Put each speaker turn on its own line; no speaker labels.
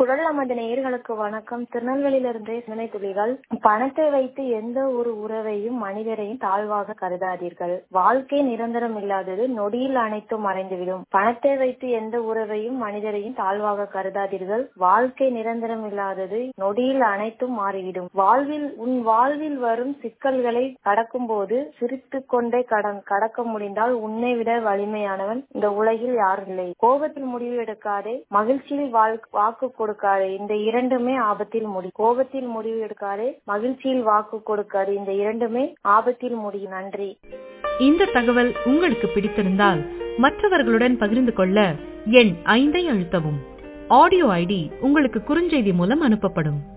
குரல் நமது நேயர்களுக்கு வணக்கம் திருநெல்வேலியிலிருந்து சிந்தனை துளிகள் பணத்தை வைத்து எந்த ஒரு உறவையும் மனிதரையும் தாழ்வாக கருதாதீர்கள் வாழ்க்கை நிரந்தரம் இல்லாதது நொடியில் அனைத்தும் மறைந்துவிடும் பணத்தை வைத்து எந்த உறவையும் மனிதரையும் தாழ்வாக கருதாதீர்கள் வாழ்க்கை நிரந்தரம் இல்லாதது நொடியில் அனைத்தும் மாறிவிடும் வாழ்வில் உன் வாழ்வில் வரும் சிக்கல்களை கடக்கும் போது சிரித்துக் கொண்டே கடன் கடக்க முடிந்தால் உன்னை விட வலிமையானவன் இந்த உலகில் யாரும் இல்லை கோபத்தில் முடிவு எடுக்காதே மகிழ்ச்சியில் வாக்கு கொடுக்காதே இந்த இரண்டுமே ஆபத்தில் முடியும் கோபத்தில் முடிவு எடுக்காதே மகிழ்ச்சியில் வாக்கு கொடுக்காதே இந்த இரண்டுமே ஆபத்தில் முடியும் நன்றி
இந்த தகவல் உங்களுக்கு பிடித்திருந்தால் மற்றவர்களுடன் பகிர்ந்து கொள்ள எண் ஐந்தை அழுத்தவும் ஆடியோ ஐடி உங்களுக்கு குறுஞ்செய்தி மூலம் அனுப்பப்படும்